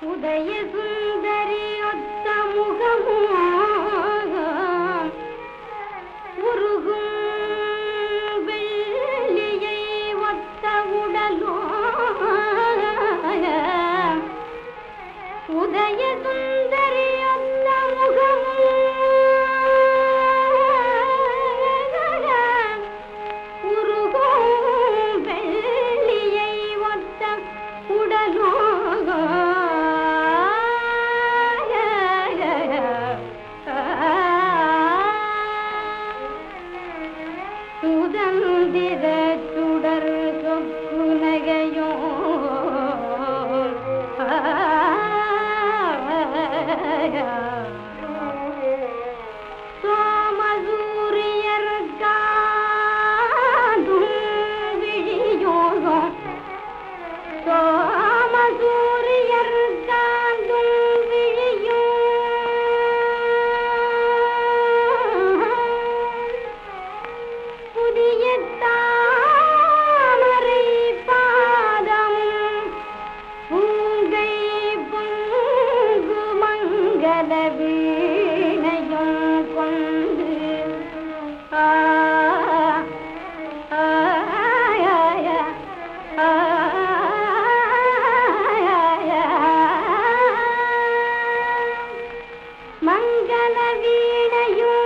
உதய சுந்தரி ஒத்த முகமும் உருகும் வெள்ளியை ஒத்த உடலோ உதய சுந்தரி ஒத்த முகமும் உருகும் வெள்ளியை ஒத்த உடலோ சுதந்திர சுடர் சொக்கு நகையோ சோமசூரியர் காதும் விழியோகம் சோமசூரியர் காந்தும் விழியும் புதிய தாமரை பாதம் பூங்கை பொங்கு மங்கள வீணையும் கொண்டு ஆ ஆ ஆ மங்கள வீணையும்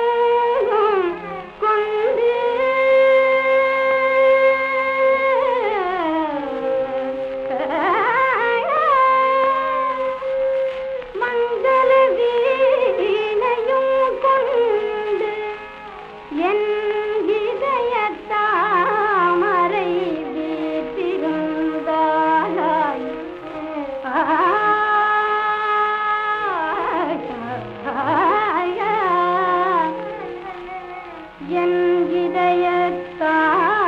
கொண்டு மங்கள வீணையும் கொண்டு என் இதயத்தாமரை வீட்டிருந்தாய் என் இதயத்தாமரை